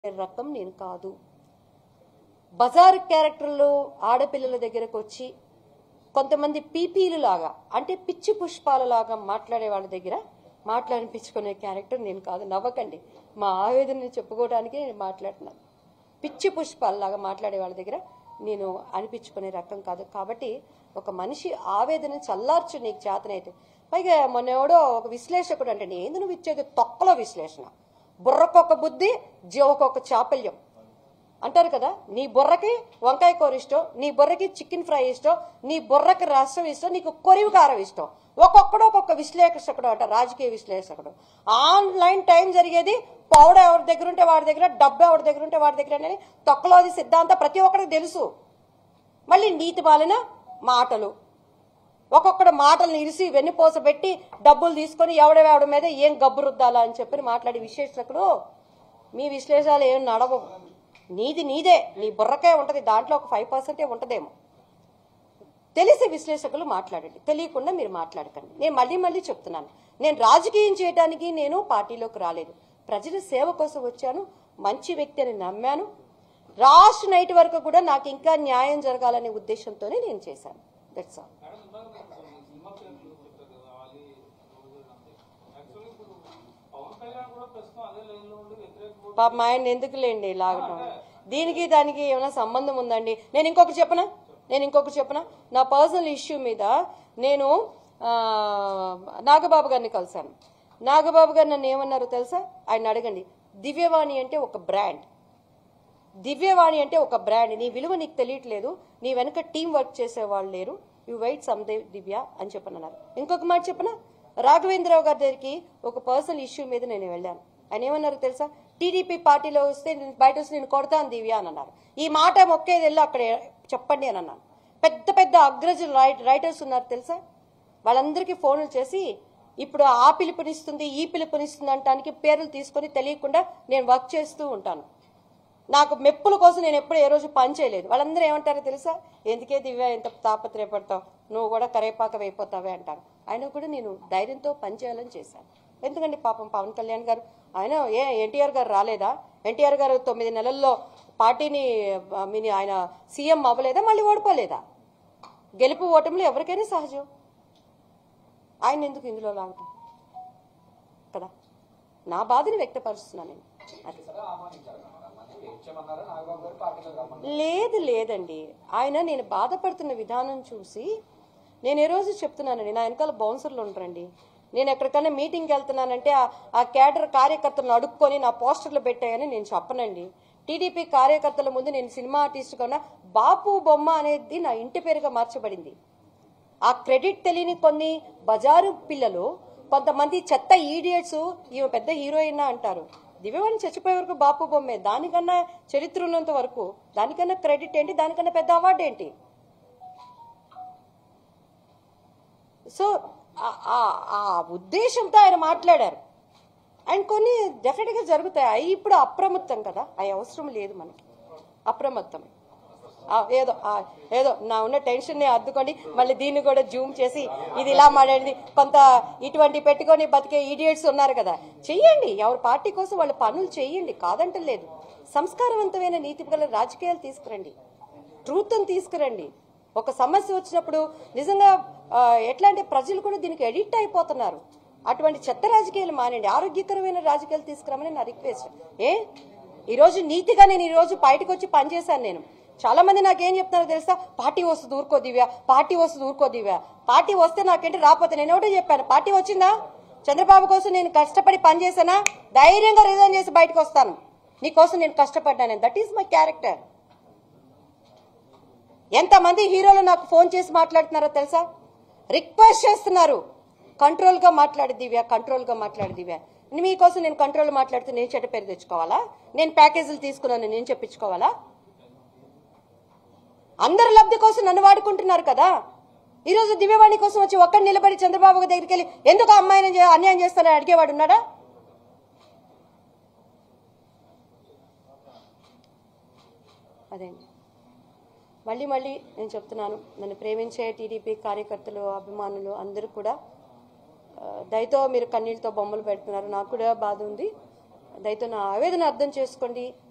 రకం నేను కాదు బజార్ క్యారెక్టర్లు ఆడపిల్లల దగ్గరకు వచ్చి కొంతమంది పీపీలు లాగా అంటే పిచ్చి పుష్పాల లాగా మాట్లాడే వాళ్ళ దగ్గర మాట్లాడిపించుకునే క్యారెక్టర్ నేను కాదు నవ్వకండి మా ఆవేదనని చెప్పుకోవడానికి నేను మాట్లాడుతున్నాను పిచ్చి పుష్పాలలాగా మాట్లాడే వాళ్ళ దగ్గర నేను అనిపించుకునే రకం కాదు కాబట్టి ఒక మనిషి ఆవేదన చల్లార్చు నీకు చేతనైతే పైగా మొన్న ఎవడో ఒక విశ్లేషకుడు అంటే ఏంది నువ్వు ఇచ్చేది తొక్కలో విశ్లేషణ బుర్రకొక బుద్ధి జీవకొక చాపల్యం అంటారు కదా నీ బుర్రకి వంకాయ కూర ఇష్టం నీ బుర్రకి చికెన్ ఫ్రై ఇష్టం నీ బుర్రకి రసం ఇష్టం నీకు కొరివి కారం ఇష్టం ఒక్కొక్కడు ఒక్కొక్క విశ్లేషకుడు అంట రాజకీయ విశ్లేషకుడు ఆన్లైన్ టైం జరిగేది పౌడ ఎవరి దగ్గర ఉంటే వాడి దగ్గర డబ్బు ఎవరి దగ్గర ఉంటే వాడి దగ్గర అని తొక్కలోది సిద్ధాంతం ప్రతి ఒక్కరికి తెలుసు మళ్ళీ నీతి బాలిన మాటలు ఒక్కొక్కడు మాటలను ఇరిసి వెన్నుపోస పెట్టి డబ్బులు తీసుకొని ఎవడెవడి మీద ఏం గబ్బు రుద్దాలా అని చెప్పి మాట్లాడే విశ్లేషకులు మీ విశ్లేషాలు ఏం నడవవు నీది నీదే నీ బుర్రకే ఉంటది దాంట్లో ఒక ఫైవ్ పర్సెంటే ఉంటదేమో తెలిసి విశ్లేషకులు మాట్లాడండి తెలియకుండా మీరు మాట్లాడకండి నేను మళ్ళీ మళ్ళీ చెప్తున్నాను నేను రాజకీయం చేయడానికి నేను పార్టీలోకి రాలేదు ప్రజల సేవ కోసం వచ్చాను మంచి వ్యక్తి అని నమ్మాను లాస్ట్ నైట్ వరకు కూడా నాకు ఇంకా న్యాయం జరగాలనే ఉద్దేశంతోనే నేను చేశాను దట్స్ ఆల్ మేడం ఇందాక మీరు ఈ సినిమా పేర్లు చెప్పారు కదా ఆలీ రోజు అంటే యాక్చువల్లీ ఇప్పుడు పవన్ కళ్యాణ్ కూడా ప్రస్తుతం అదే లైన్ లో ఉండి వ్యతిరేక ఓటు పాప మా ఆయన ఎందుకు లేండి లాగటం దీనికి దానికి ఏమైనా సంబంధం ఉందండి నేను ఇంకొకటి చెప్పనా నేను ఇంకొకటి చెప్పనా నా పర్సనల్ ఇష్యూ మీద నేను ఆ, నాగబాబు గారిని కలిశాను నాగబాబు గారు నన్ను ఏమన్నారు తెలుసా ఆయన అడగండి దివ్యవాణి అంటే ఒక బ్రాండ్ దివ్యవాణి అంటే ఒక బ్రాండ్ నీ విలువ నీకు తెలియట్లేదు నీ వెనక టీం వర్క్ చేసే వాళ్ళు లేరు you wait some they Divya అని చెప్పనన్నారు ఇంకొక మాట చెప్పనా రాఘవేంద్రరావు గారి దగ్గరికి ఒక పర్సనల్ ఇష్యూ మీద నేను వెళ్ళాను ఆయన ఏమన్నారు తెలుసా టీడీపీ పార్టీలో వస్తే నేను బయట వస్తే నేను కొడతాను దివ్య అని అన్నారు ఈ మాట మొక్కేది వెళ్ళి అక్కడ చెప్పండి అని అన్నాను పెద్ద పెద్ద అగ్రజ రైట్ రైటర్స్ ఉన్నారు తెలుసా వాళ్ళందరికీ ఫోన్లు చేసి ఇప్పుడు ఆ పిలుపునిస్తుంది ఈ పిలుపునిస్తుంది అంటానికి పేర్లు తీసుకొని తెలియకుండా నేను వర్క్ చేస్తూ ఉంటాను నాకు మెప్పుల కోసం నేను ఎప్పుడు ఏ రోజు పని చేయలేదు వాళ్ళందరూ ఏమంటారో తెలుసా ఎందుకే దివ్య ఎంత తాపత్రయపడతావు నువ్వు కూడా కరేపాక అయిపోతావే అంటారు ఆయన కూడా నేను ధైర్యంతో పని చేయాలని చేశాను ఎందుకండి పాపం పవన్ కళ్యాణ్ గారు ఆయన ఏ ఎన్టీఆర్ గారు రాలేదా ఎన్టీఆర్ గారు తొమ్మిది నెలల్లో పార్టీని ఆ, మీని ఆయన సీఎం అవ్వలేదా మళ్ళీ ఓడిపోలేదా గెలుపు ఓటములు ఎవరికైనా సహజం ఆయన ఎందుకు ఇందులో లాగటం కదా నా బాధని వ్యక్తపరుస్తున్నాను నేను అది లేదు లేదండి ఆయన నేను బాధపడుతున్న విధానం చూసి నేను ఏ రోజు చెప్తున్నానండి నా వెనకాల బౌన్సర్లు ఉంటారండి నేను ఎక్కడికైనా మీటింగ్కి వెళ్తున్నానంటే ఆ- ఆ క్యాడర్ కార్యకర్తలను అడుక్కొని నా పోస్టర్లు పెట్టాయని నేను చెప్పనండి టీడీపీ కార్యకర్తల ముందు నేను సినిమా ఆర్టిస్ట్ కన్నా బాపు బొమ్మ అనేది నా ఇంటి పేరుగా మార్చబడింది ఆ క్రెడిట్ తెలియని కొన్ని బజారు పిల్లలు కొంతమంది చెత్త ఈడియట్స్ ఈమె పెద్ద హీరోయిన్ అంటారు దివ్యవాణి చచ్చిపోయే వరకు బాపు బొమ్మే దానికన్నా చరిత్ర ఉన్నంత వరకు దానికన్నా క్రెడిట్ ఏంటి దానికన్నా పెద్ద అవార్డు ఏంటి సో ఆ- ఆ- ఆ ఉద్దేశంతో ఆయన మాట్లాడారు అండ్ కొన్ని డెఫినెట్ గా జరుగుతాయి అవి ఇప్పుడు అప్రమత్తం కదా అవి అవసరం లేదు మనకి అప్రమత్తం ఆ, ఏదో ఆ, ఏదో నా ఉన్న టెన్షన్ ని అద్దుకొని మళ్ళీ దీన్ని కూడా జూమ్ చేసి ఇది ఇలా మాట్లాడింది కొంత ఇటువంటి పెట్టుకొని బతికే ఈడియట్స్ ఉన్నారు కదా చెయ్యండి ఎవరి పార్టీ కోసం వాళ్ళ పనులు చెయ్యండి కాదంటలేదు సంస్కారవంతమైన నీతి గల రాజకీయాలు తీసుకురండి ట్రూత్ అని తీసుకురండి ఒక సమస్య వచ్చినప్పుడు నిజంగా ఆ, ఎట్లా అంటే ప్రజలు కూడా దీనికి ఎడిక్ట్ అయిపోతున్నారు అటువంటి చెత్త రాజకీయాలు మానండి ఆరోగ్యకరమైన రాజకీయాలు తీసుకురామని నా రిక్వెస్ట్ ఏ ఈ రోజు నీతిగా నేను ఈ రోజు బయటకు వచ్చి పనిచేశాను నేను చాలా మంది నాకేం చెప్తున్నారో తెలుసా పార్టీ వస్తుంది ఊరుకో దివ్య పార్టీ వస్తుంది ఊరుకో దివ్య పార్టీ వస్తే నాకేంటి రాకపోతే నేను ఒకటే చెప్పాను పార్టీ వచ్చిందా చంద్రబాబు కోసం నేను కష్టపడి పనిచేసానా ధైర్యంగా రిజైన్ చేసి బయటకు వస్తాను నీకోసం నేను కష్టపడ్డాను దట్ ఈస్ మై క్యారెక్టర్ ఎంతమంది హీరోలు నాకు ఫోన్ చేసి మాట్లాడుతున్నారో తెలుసా రిక్వెస్ట్ చేస్తున్నారు కంట్రోల్ గా మాట్లాడి దివ్య కంట్రోల్ గా మాట్లాడి దివ్య మీకోసం నేను కంట్రోల్ మాట్లాడితే నేను చెడ్డ పేరు తెచ్చుకోవాలా నేను ప్యాకేజీలు తీసుకున్నాను నేను చెప్పించుకోవాలా అందరి లబ్ధి కోసం నన్ను వాడుకుంటున్నారు కదా ఈ రోజు దివ్యవాణి కోసం వచ్చి ఒక్కడు నిలబడి చంద్రబాబు గారి దగ్గరికి వెళ్ళి ఎందుకు ఆ అమ్మాయిని చే- అన్యాయం చేస్తానని అడిగేవాడు ఉన్నాడా అదేండి మళ్ళీ మళ్ళీ నేను చెప్తున్నాను నన్ను ప్రేమించే టీడీపీ కార్యకర్తలు అభిమానులు అందరూ కూడా ఆ, దయతో మీరు కన్నీళ్ళతో బొమ్మలు పెడుతున్నారు నాకు కూడా బాధ ఉంది దయతో నా ఆవేదన అర్థం చేసుకోండి